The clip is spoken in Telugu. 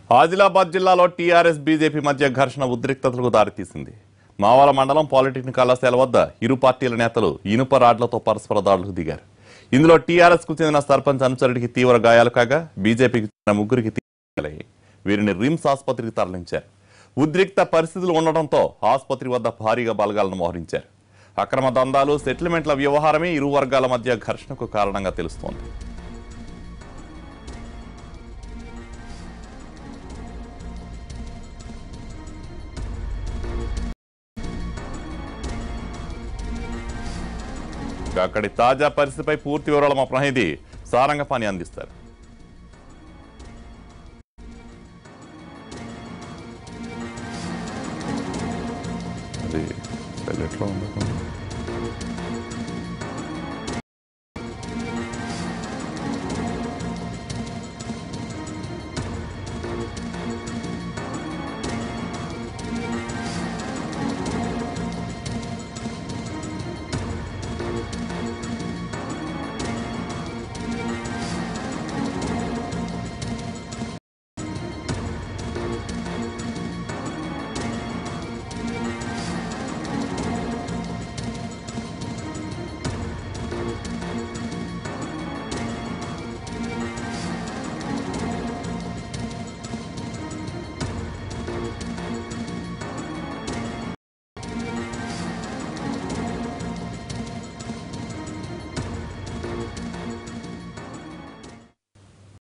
ఆదిలాబాద్ జిల్లాలో టీఆర్ఎస్ బీజేపీ మధ్య ఘర్షణ ఉద్రిక్తతలకు దారితీసింది మావాల మండలం పాలిటెక్నిక్ కళాశాల వద్ద ఇరు పార్టీల నేతలు ఇనుప రాడ్లతో పరస్పర దాడులకు దిగారు ఇందులో టీఆర్ఎస్ కు చెందిన సర్పంచ్ అనుచరుడికి తీవ్ర గాయాలు కాగా బీజేపీకి చెందిన ముగ్గురికి తీవ్ర గాయాలయ్యాయి. వీరిని రిమ్స్ ఆసుపత్రికి తరలించారు ఉద్రిక్త పరిస్థితులు ఉండటంతో ఆసుపత్రి వద్ద భారీగా బలగాలను మోహరించారు అక్రమ దందాలు సెటిల్మెంట్ల వ్యవహారమే ఇరు వర్గాల మధ్య ఘర్షణకు కారణంగా తెలుస్తోంది ఇక అక్కడి తాజా పరిస్థితిపై పూర్తి వివరాలు మా ప్రతినిధి సారంగపాణి అందిస్తారు అది సెల్ ఎట్లా ఉంది